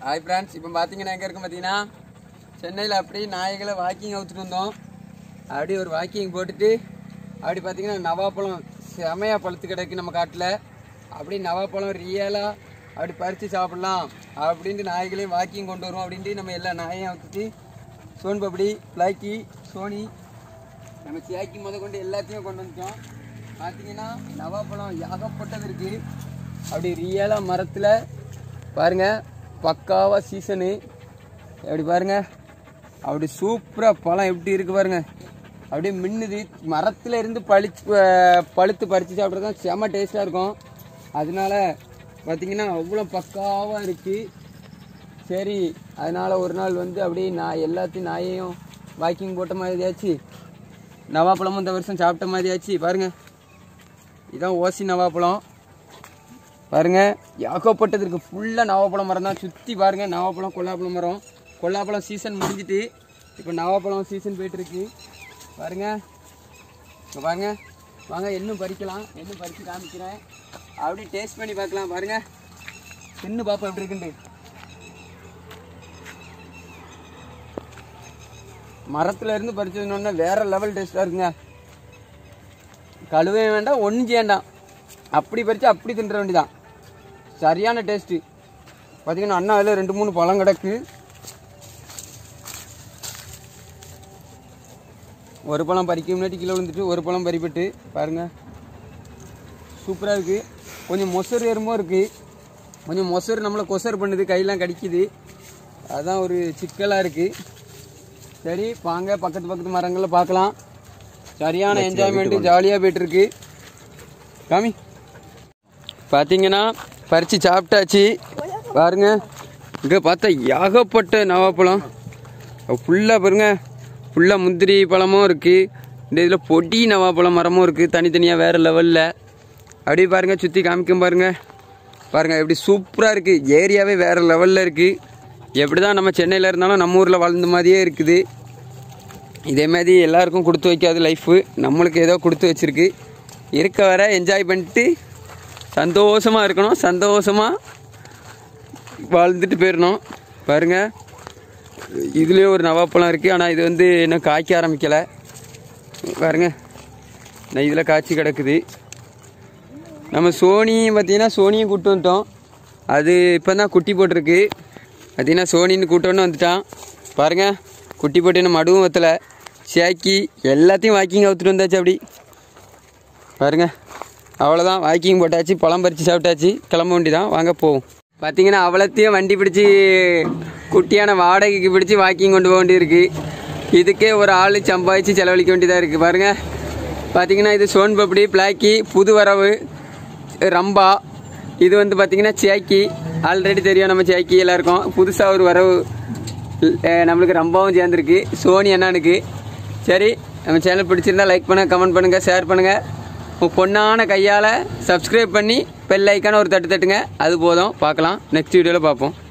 hi friends இப்போ பார்த்தீங்கன்னா எங்கே இருக்கும் பார்த்தீங்கன்னா சென்னையில் அப்படி நாய்களை வாக்கிங் அவுத்துட்டு வந்தோம் அப்படி ஒரு வாக்கிங் போட்டுட்டு அப்படி பார்த்தீங்கன்னா நவாப்பழம் செமையாக பழுத்து கிடக்கு நம்ம காட்டில் அப்படி நவாப்பழம் ரியலாக அப்படி பறித்து சாப்பிடலாம் அப்படின்ட்டு நாய்களையும் வாக்கிங் கொண்டு வருவோம் அப்படின்ட்டு நம்ம எல்லா நாயையும் அவுத்துட்டு சோன் பப்படி பிளாக்கி சோனி நம்ம சியாக்கி முத கொண்டு எல்லாத்தையும் கொண்டு வந்துட்டோம் பார்த்தீங்கன்னா நவாப்பழம் ஏகப்பட்டது இருக்குது அப்படி ரியலாக மரத்தில் பாருங்க பக்காவாக சீசனு அப்படி பாருங்க அப்படி சூப்பராக பழம் எப்படி இருக்கு பாருங்க அப்படியே மின்னுது மரத்தில் இருந்து பழிச்சு அஹ், பழுத்து பறித்து சாப்பிட்றது தான் செம டேஸ்ட்டாக இருக்கும் அதனால பார்த்தீங்கன்னா அவ்வளோ பக்காவாக இருக்குது சரி அதனால ஒரு நாள் வந்து அப்படியே நான் எல்லாத்தையும் நாயையும் வாக்கிங் போட்ட மாதிரியாச்சு நவாப்பழமும் இந்த வருஷம் சாப்பிட்ட மாதிரியாச்சு பாருங்க இதான் ஓசி நவாப்பழம் பாருங்க ஏகப்பட்டது இருக்கு ஃபுல்லாக நவாப்பழம் மரம் தான் சுற்றி பாருங்க நவாப்பழம் கொல்லாப்பழம் மரம் கொல்லாப்பழம் சீசன் முடிஞ்சிட்டு இப்போ நவாப்பழம் சீசன் போயிட்டு இருக்கு பாருங்க இப்போ பாருங்க வாங்க இன்னும் பறிக்கலாம் இன்னும் பறித்து காமிக்கிறேன் அப்படியே டேஸ்ட் பண்ணி பார்க்கலாம் பாருங்க தின்னு பார்ப்போம் எப்படி இருக்குண்டு மரத்துல இருந்து பறிச்சதுன்னு வேற லெவல் டேஸ்டா இருக்குங்க கழுவே வேண்டாம் ஒன்றும் வேண்டாம் அப்படி பறிச்சு அப்படி தின்ற வேண்டியதான் சரியான டேஸ்ட்டு பார்த்தீங்கன்னா அண்ணா அதில் ரெண்டு மூணு பழம் கிடக்கு ஒரு பழம் பறிக்க முன்னாடி கீழே விழுந்துட்டு ஒரு பழம் பறிப்பட்டு பாருங்க சூப்பராக இருக்குது கொஞ்சம் மொசர் எறும்பும் இருக்குது கொஞ்சம் மொசர் நம்மளை கொசர் பண்ணுது கையெல்லாம் கடிக்குது அதான் ஒரு சிக்கலாக இருக்குது சரி வாங்க பக்கத்து பக்கத்து மரங்களில் பார்க்கலாம் சரியான என்ஜாய்மெண்ட்டு ஜாலியாக போயிட்டு இருக்கு காமி பார்த்தீங்கன்னா பறித்து சாப்பிட்டாச்சு பாருங்க இங்கே பார்த்தா ஏகப்பட்ட நவாப்பழம் ஃபுல்லாக பாருங்க ஃபுல்லாக முந்திரி பழமும் இருக்குது இந்த இதில் பொடி நவாப்பழம் மரமும் இருக்குது தனித்தனியாக வேறு லெவலில் அப்படியே பாருங்க சுற்றி காமிக்கும் பாருங்க பாருங்க எப்படி சூப்பராக இருக்குது ஏரியாவே வேறு லெவலில் இருக்குது எப்படி தான் நம்ம சென்னையில் இருந்தாலும் நம்ம ஊரில் வளர்ந்த மாதிரியே இருக்குது இதே மாதிரி எல்லாருக்கும் கொடுத்து வைக்காது லைஃபு நம்மளுக்கு ஏதோ கொடுத்து வச்சிருக்கு இருக்க வர என்ஜாய் பண்ணிட்டு சந்தோஷமாக இருக்கணும் சந்தோஷமாக வாழ்ந்துட்டு போயிடணும் பாருங்க இதுலேயே ஒரு நவாப்பழம் இருக்குது ஆனால் இது வந்து இன்னும் காய்க்க ஆரம்பிக்கலை பாருங்க நான் இதில் காய்ச்சி கிடக்குது நம்ம சோனியும் பார்த்தீங்கன்னா சோனியும் கூட்டு வந்துட்டோம் அது இப்போ தான் குட்டி போட்டிருக்கு பார்த்தீங்கன்னா சோனின்னு கூட்டோன்னு வந்துட்டான் பாருங்க குட்டி போட்டு நம்ம மடுவும் வத்தலை சேக்கி எல்லாத்தையும் வாக்கிங் அவுத்துட்டு வந்தாச்சு அப்படி பாருங்க அவ்வளோதான் வாக்கிங் போட்டாச்சு பழம் பறித்து சாப்பிட்டாச்சு கிளம்ப வேண்டி தான் வாங்க போவோம் பார்த்தீங்கன்னா அவ்வளோத்தையும் வண்டி பிடிச்சி குட்டியான வாடகைக்கு பிடிச்சி வாக்கிங் கொண்டு போக வேண்டியிருக்கு இதுக்கே ஒரு ஆள் சம்பாதிச்சு செலவழிக்க வேண்டியதாக இருக்குது பாருங்க பார்த்தீங்கன்னா இது சோன் பப்படி பிளாக்கி புது வரவு ரம்பா இது வந்து பார்த்தீங்கன்னா சேக்கி ஆல்ரெடி தெரியும் நம்ம சேக்கி எல்லாருக்கும் புதுசாக ஒரு வரவு அஹ் நம்மளுக்கு ரம்பாவும் சேர்ந்துருக்கு சோனி அண்ணனுக்கு சரி நம்ம சேனல் பிடிச்சிருந்தா லைக் பண்ணுங்கள் கமெண்ட் பண்ணுங்கள் ஷேர் பண்ணுங்கள் உங்கள் பொண்ணான கையால் சப்ஸ்கிரைப் பண்ணி பெல் ஐக்கான ஒரு தட்டு தட்டுங்க அது போதும் பார்க்கலாம் நெக்ஸ்ட் வீடியோவில் பார்ப்போம்